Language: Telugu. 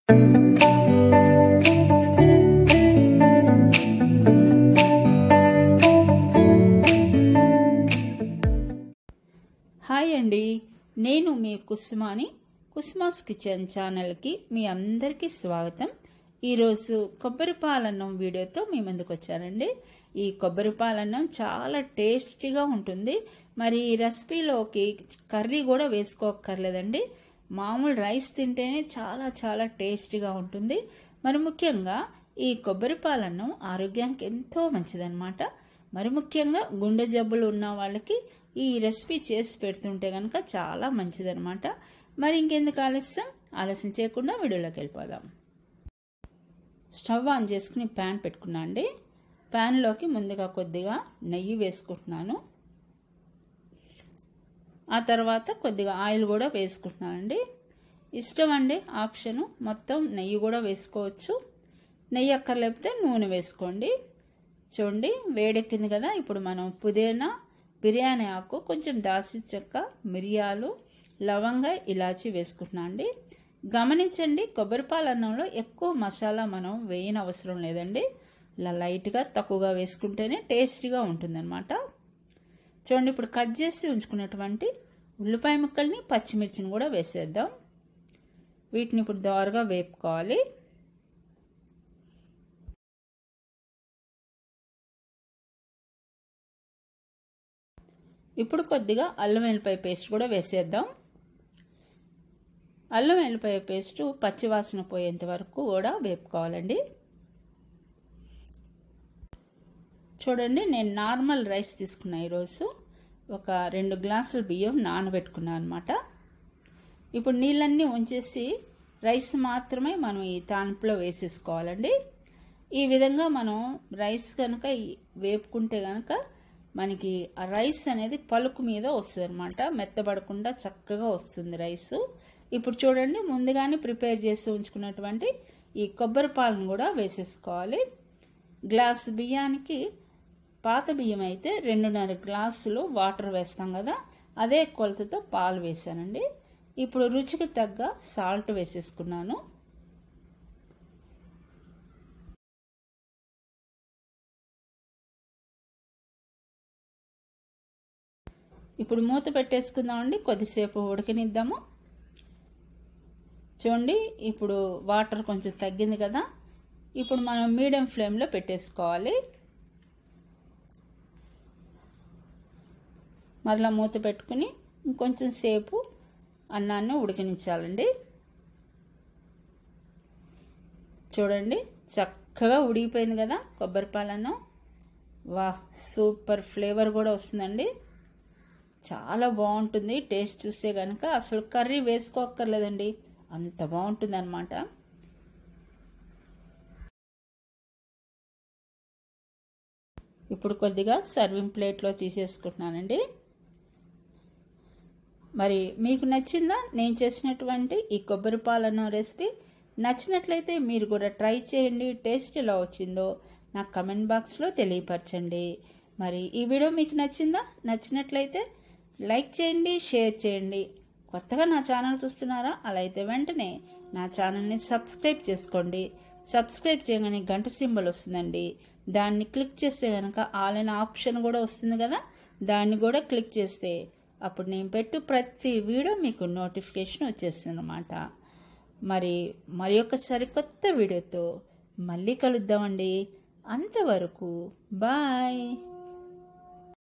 హాయ్ అండి నేను మీ కుసుమాని కుసుమాస్ కిచెన్ ఛానల్కి మీ అందరికీ స్వాగతం ఈరోజు కొబ్బరి పాలన్నం వీడియోతో మీ ముందుకు వచ్చానండి ఈ కొబ్బరి పాలన్నం చాలా టేస్టీగా ఉంటుంది మరి ఈ రెసిపీలోకి కర్రీ కూడా వేసుకోక్కర్లేదండి మామూలు రైస్ తింటేనే చాలా చాలా టేస్టీగా ఉంటుంది మరి ముఖ్యంగా ఈ కొబ్బరి పాలన్నం ఆరోగ్యానికి ఎంతో మంచిదన్నమాట మరి ముఖ్యంగా గుండె జబ్బులు ఉన్న వాళ్ళకి ఈ రెసిపీ చేసి పెడుతుంటే కనుక చాలా మంచిదన్నమాట మరి ఇంకెందుకు ఆలస్యం ఆలస్యం చేయకుండా వీడియోలోకి వెళ్ళిపోదాం స్టవ్ ఆన్ చేసుకుని ప్యాన్ పెట్టుకున్నా అండి ప్యాన్లోకి ముందుగా కొద్దిగా నెయ్యి వేసుకుంటున్నాను ఆ తర్వాత కొద్దిగా ఆయిల్ కూడా వేసుకుంటున్నానండి ఇష్టం అండి ఆప్షను మొత్తం నెయ్యి కూడా వేసుకోవచ్చు నెయ్యి అక్కర్లేకపోతే నూనె వేసుకోండి చూడండి వేడెక్కింది కదా ఇప్పుడు మనం పుదీనా బిర్యానీ ఆకు కొంచెం దాల్చిన చెక్క మిరియాలు లవంగ ఇలాచి వేసుకుంటున్నా అండి గమనించండి కొబ్బరి పాలన్నంలో ఎక్కువ మసాలా మనం వేయని అవసరం లేదండి ఇలా లైట్గా తక్కువగా వేసుకుంటేనే టేస్టీగా ఉంటుందన్నమాట చూడండి ఇప్పుడు కట్ చేసి ఉంచుకున్నటువంటి ఉల్లిపాయ ముక్కల్ని పచ్చిమిర్చిని కూడా వేసేద్దాం వీటిని ఇప్పుడు దోరగా వేపుకోవాలి ఇప్పుడు కొద్దిగా అల్లం వెల్లిపాయ పేస్ట్ కూడా వేసేద్దాం అల్లం వెల్లిపాయ పేస్ట్ పచ్చివాసన పోయేంత వరకు కూడా వేపుకోవాలండి చూడండి నేను నార్మల్ రైస్ తీసుకున్నా ఈరోజు ఒక రెండు గ్లాసుల బియ్యం నానబెట్టుకున్నాను అనమాట ఇప్పుడు నీళ్ళన్నీ ఉంచేసి రైస్ మాత్రమే మనం ఈ తానిపులో వేసేసుకోవాలండి ఈ విధంగా మనం రైస్ కనుక వేపుకుంటే కనుక మనకి ఆ రైస్ అనేది పలుకు మీద వస్తుంది అనమాట మెత్తబడకుండా చక్కగా వస్తుంది రైస్ ఇప్పుడు చూడండి ముందుగానే ప్రిపేర్ చేసి ఉంచుకున్నటువంటి ఈ కొబ్బరి పాలను కూడా వేసేసుకోవాలి గ్లాస్ బియ్యానికి పాత బియ్యం అయితే రెండున్నర గ్లాసులు వాటర్ వేస్తాం కదా అదే కొలతతో పాలు వేసానండి ఇప్పుడు రుచికి తగ్గ సాల్ట్ వేసేసుకున్నాను ఇప్పుడు మూత పెట్టేసుకుందామండి కొద్దిసేపు ఉడకనిద్దాము చూడండి ఇప్పుడు వాటర్ కొంచెం తగ్గింది కదా ఇప్పుడు మనం మీడియం ఫ్లేమ్లో పెట్టేసుకోవాలి మరలా మూత పెట్టుకుని ఇంకొంచెం సేపు అన్నాన్ని ఉడికించాలండి చూడండి చక్కగా ఉడికిపోయింది కదా కొబ్బరి పాలన్నం వా సూపర్ ఫ్లేవర్ కూడా వస్తుందండి చాలా బాగుంటుంది టేస్ట్ చూస్తే కనుక అసలు కర్రీ వేసుకోక్కర్లేదండి అంత బాగుంటుంది అనమాట ఇప్పుడు కొద్దిగా సర్వింగ్ ప్లేట్లో తీసేసుకుంటున్నానండి మరి మీకు నచ్చిందా నేను చేసినటువంటి ఈ కొబ్బరి పాలన్న రెసిపీ నచ్చినట్లయితే మీరు కూడా ట్రై చేయండి టేస్ట్ ఎలా వచ్చిందో నాకు కమెంట్ బాక్స్లో తెలియపరచండి మరి ఈ వీడియో మీకు నచ్చిందా నచ్చినట్లయితే లైక్ చేయండి షేర్ చేయండి కొత్తగా నా ఛానల్ చూస్తున్నారా అలా అయితే వెంటనే నా ఛానల్ని సబ్స్క్రైబ్ చేసుకోండి సబ్స్క్రైబ్ చేయగానే గంట సింబల్ వస్తుందండి దాన్ని క్లిక్ చేస్తే కనుక ఆల్ అనే ఆప్షన్ కూడా వస్తుంది కదా దాన్ని కూడా క్లిక్ చేస్తే అప్పుడు నేను పెట్టు ప్రతి వీడియో మీకు నోటిఫికేషన్ వచ్చేస్తుంది అనమాట మరి మరి ఒక సరికొత్త వీడియోతో మళ్ళీ కలుద్దామండి అంతవరకు బాయ్